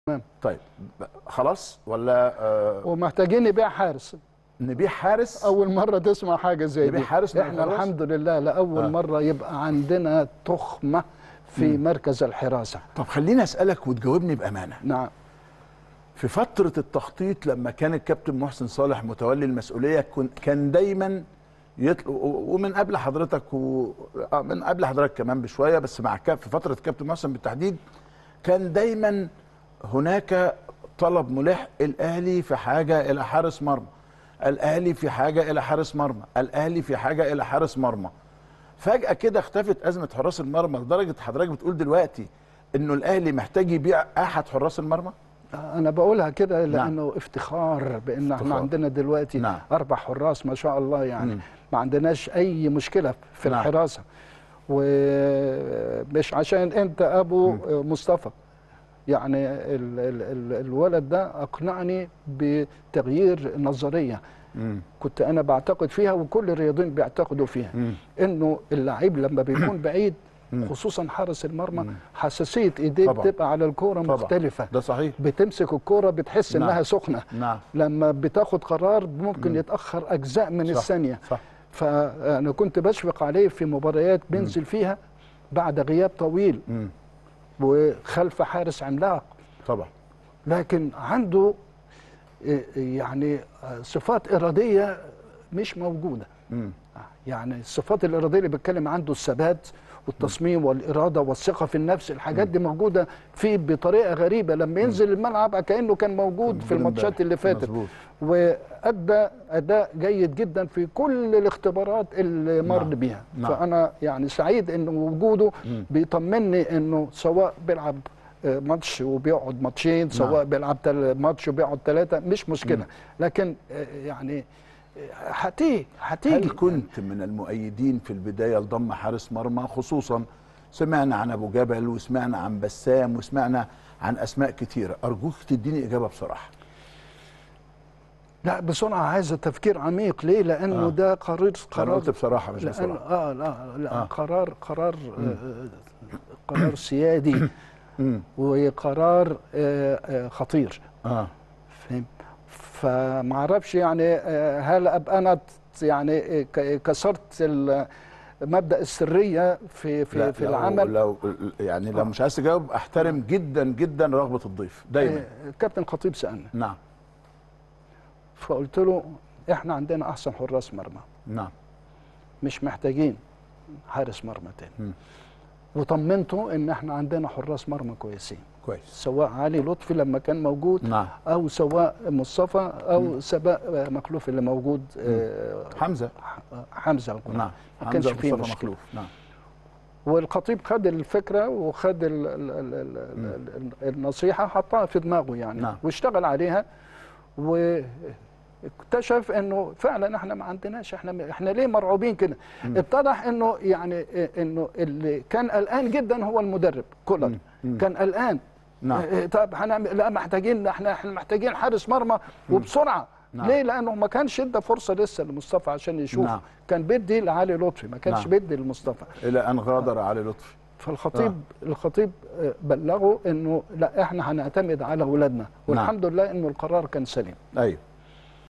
تمام. طيب ب- خلاص ولا آه ومحتاجين نبيع حارس نبيع حارس اول مره تسمع حاجه زي نبيع دي حارس احنا خلاص؟ الحمد لله لاول آه. آه. مره يبقى عندنا تخمه في مركز الحراسه طب خليني اسالك وتجاوبني بامانه نعم في فترة التخطيط لما كان الكابتن محسن صالح متولي المسؤولية كن- كان دايما يطل... و- ومن قبل حضرتك و... آه، من قبل حضرتك كمان بشوية بس مع كاب في فترة الكابتن محسن بالتحديد كان دايما هناك طلب ملح الأهلي في حاجة إلى حارس مرمى الأهلي في حاجة إلى حارس مرمى الأهلي في حاجة إلى حارس مرمى فجأة كده اختفت أزمة حراس المرمى لدرجة حضرتك بتقول دلوقتي إنه الأهلي محتاج يبيع أحد حراس المرمى انا بقولها كده لانه افتخار بان احنا افتخار. عندنا دلوقتي نعم. اربع حراس ما شاء الله يعني مم. ما عندناش اي مشكله في نعم. الحراسه ومش عشان انت ابو مصطفى يعني ال ال ال الولد ده اقنعني بتغيير نظريه مم. كنت انا بعتقد فيها وكل الرياضيين بيعتقدوا فيها مم. انه اللعيب لما بيكون بعيد مم. خصوصا حارس المرمى حساسيه ايديه طبعا. بتبقى على الكوره طبعا. مختلفه ده صحيح بتمسك الكوره بتحس نعم. انها سخنه نعم لما بتاخد قرار ممكن يتاخر اجزاء من صح. الثانيه صح فانا كنت بشفق عليه في مباريات بينزل فيها بعد غياب طويل مم. وخلف حارس عملاق طبعا لكن عنده إيه، يعني آه، صفات اراديه مش موجوده مم. يعني الصفات الاراديه اللي بتكلم عنده الثبات والتصميم والاراده والثقه في النفس الحاجات دي موجوده فيه بطريقه غريبه لما ينزل الملعب كانه كان موجود في الماتشات اللي فاتت مظبوط. وادى اداء جيد جدا في كل الاختبارات اللي مر نعم. بيها نعم. فانا يعني سعيد ان وجوده بيطمني انه سواء بيلعب آه، ماتش وبيقعد ماتشين سواء بيلعب تل- ماتش وبيقعد ثلاثه مش مشكله لكن آه، يعني آه، هتيجي هتيجي هل كنت من المؤيدين في البدايه لضم حارس مرمى خصوصا سمعنا عن ابو جبل وسمعنا عن بسام وسمعنا عن اسماء كتيره ارجوك تديني اجابه بصراحه لا بسرعه عايزه تفكير عميق ليه لانه آه. ده قرار انا قرار قلت بصراحه مش لأن بصراحه اه لا لا آه. آه. قرار قرار آه قرار سيادي مم. وقرار آه آه خطير اه فاهم فما اعرفش يعني آه هل ابقى انا ت- يعني آه، ك- كسرت ال- مبدا السريه في في, لا في لو العمل لو يعني لو مش عايز تجاوب احترم جدا جدا رغبه الضيف دايما آه، كابتن خطيب سالنا نعم فقلت له احنا عندنا احسن حراس مرمى نعم مش محتاجين حارس مرمى تاني مم. وطمنته ان احنا عندنا حراس مرمى كويسين كويس سواء علي لطفي لما كان موجود نعم او سواء مصطفى او سواء مخلوف اللي موجود آه، حمزه حمزه نعم ما كانش حمزة فيه مصطفى مشكله مخلوف نعم والخطيب خد الفكره وخد ال ال ال ال ال ال النصيحه حطها في دماغه يعني نعم. واشتغل عليها واكتشف انه فعلا احنا ما عندناش احنا احنا ليه مرعوبين كده اتضح انه يعني انه اللي كان قلقان جدا هو المدرب كولر كان قلقان نعم. إيه، طب هنعمل لا محتاجين احنا احنا محتاجين حارس مرمى وبسرعه نعم. ليه لانه ما كانش ادى فرصه لسه لمصطفى عشان يشوف نعم. كان بيدي لعلي لطفي ما كانش نعم. بيدي لمصطفى الى ان غادر علي لطفي فالخطيب آه. الخطيب آه، بلغه انه لا احنا هنعتمد على اولادنا والحمد لله انه القرار كان سليم ايوه